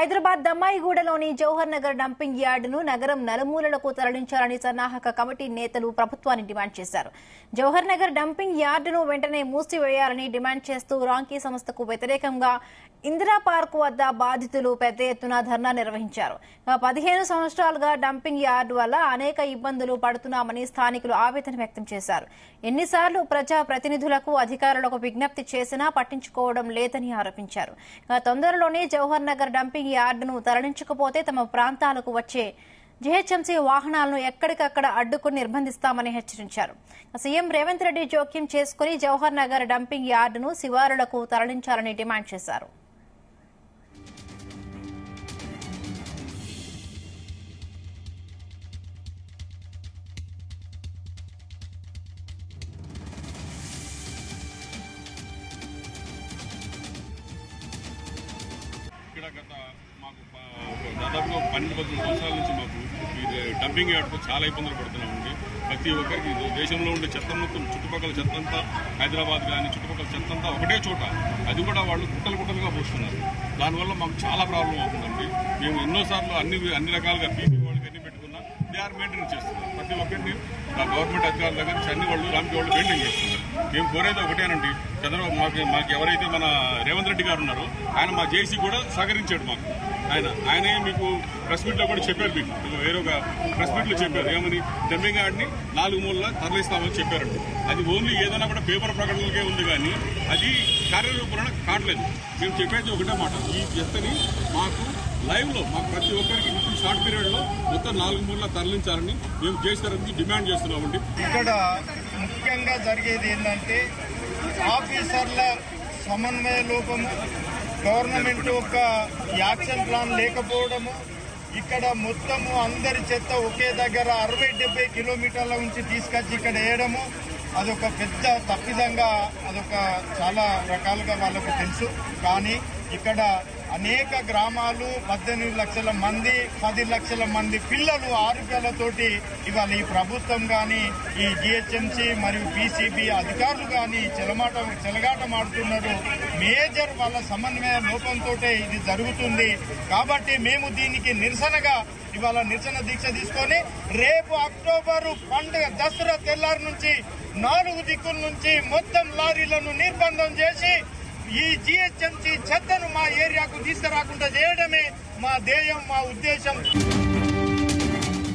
హైదరాబాద్ దమ్మాయిగూడలోని జవహర్ నగర్ డంపింగ్ యార్డును నగరం నలుమూలలకు తరలించాలని సన్నాహక కమిటీ నేతలు ప్రభుత్వాన్ని డిమాండ్ చేశారు జవహర్ నగర్ డంపింగ్ యార్డును వెంటనే మూసివేయాలని డిమాండ్ చేస్తూ రాంకీ సంస్థకు వ్యతిరేకంగా ఇందిరా పార్క్ వద్ద బాధితులు పెద్ద ఎత్తున ధర్నా నిర్వహించారు గత పదిహేను సంవత్సరాలుగా డంపింగ్ యార్డు వల్ల అనేక ఇబ్బందులు పడుతున్నామని స్థానికులు ఆవేదన వ్యక్తం చేశారు ఎన్నిసార్లు ప్రజా ప్రతినిధులకు అధికారులకు విజ్ఞప్తి చేసినా పట్టించుకోవడం లేదని ఆరోపించారు గత తొందరలోనే జవహర్ నగర్ డంపింగ్ యార్డును తరలించకపోతే తమ ప్రాంతాలకు వచ్చే జీహెచ్ఎంసీ వాహనాలను ఎక్కడికక్కడ అడ్డుకుని నిర్బంధిస్తామని హెచ్చరించారు సీఎం రేవంత్ రెడ్డి జోక్యం చేసుకుని జవహర్ నగర్ డంపింగ్ యార్డును శివారులకు తరలించాలని డిమాండ్ చేశారు ఇక్కడ గత మాకు ప- ఒక దాదాపుగా పన్నెండు పదమూడు సంవత్సరాల నుంచి మాకు ఇది డంపింగ్ యార్డ్తో చాలా ఇబ్బందులు పడుతున్నామండి ప్రతి ఒక్కరికి ఇది దేశంలో ఉండే చెత్త మొత్తం చుట్టుపక్కల చెత్త అంతా హైదరాబాద్ కానీ చుట్టుపక్కల చెత్త అంతా ఒకటే చోట అది కూడా వాళ్ళు కుట్టలు కుట్టలుగా పోస్తున్నారు దానివల్ల మాకు చాలా ప్రాబ్లం అవుతుందండి మేము ఎన్నోసార్లు అన్ని అన్ని రకాలుగా పీపీ వాళ్ళకి అన్ని పెట్టుకున్నా దే ఆర్ మెయింటైన్ చేస్తున్నారు ప్రతి ఒక్కరిని ఆ గవర్నమెంట్ అధికారుల దగ్గర నుంచి అన్ని వాళ్ళు రామ్కి వాళ్ళు మెయింటైన్ చేస్తున్నారు మేము కోరేది ఒకటేనండి చంద్రబాబు మాకు మాకు ఎవరైతే మన రేవంత్ రెడ్డి గారు ఉన్నారో ఆయన మా జేసీ కూడా సహకరించాడు మాకు ఆయన ఆయనే మీకు ప్రెస్ మీట్ లో కూడా చెప్పారు మీకు మీకు వేరే ఒక ప్రెస్ మీట్ లో చెప్పారు ఏమని డంపింగ్ యార్డ్ని నాలుగు మూలలా తరలిస్తామని చెప్పారండి అది ఓన్లీ ఏదైనా కూడా పేపర్ ప్రకటనలకే ఉంది కానీ అది కార్యరూపణ కావట్లేదు మేము చెప్పేది ఒకటే మాట ఈ చెత్తని మాకు లైవ్ లో మాకు ప్రతి ఒక్కరికి ఇప్పుడు షార్ట్ పీరియడ్ లో మొత్తం నాలుగు మూలలా తరలించాలని మేము చేస్తారని డిమాండ్ చేస్తున్నామండి ఇక్కడ ముఖ్యంగా జరిగేది ఏంటంటే ఆఫీసర్ల సమన్వయ లోపము గవర్నమెంట్ యొక్క యాక్షన్ ప్లాన్ లేకపోవడము ఇక్కడ మొత్తము అందరి చెత్త ఒకే దగ్గర అరవై డెబ్బై కిలోమీటర్ల నుంచి తీసుకొచ్చి ఇక్కడ వేయడము అదొక పెద్ద తప్పిదంగా అదొక చాలా రకాలుగా వాళ్ళకు తెలుసు కానీ ఇక్కడ అనేక గ్రామాలు పద్దెనిమిది లక్షల మంది పది లక్షల మంది పిల్లలు ఆరోగ్యాలతోటి ఇవాళ ఈ ప్రభుత్వం కానీ ఈ జిహెచ్ఎంసీ మరియు పీసీబీ అధికారులు కానీ చెలమాట చెలగాటం ఆడుతున్నారు మేజర్ వాళ్ళ సమన్వయ లోపంతో ఇది జరుగుతుంది కాబట్టి మేము దీనికి నిరసనగా ఇవాళ నిరసన దీక్ష తీసుకొని రేపు అక్టోబరు పండుగ దసరా తెల్లారి నుంచి నాలుగు దిక్కుల నుంచి మొత్తం లారీలను నిర్బంధం చేసి ఈ జిహెచ్ఎంసీ చెత్తను మా ఏరియాకు తీసుకురాకుండా చేయడమే మా ధ్యేయం మా ఉద్దేశం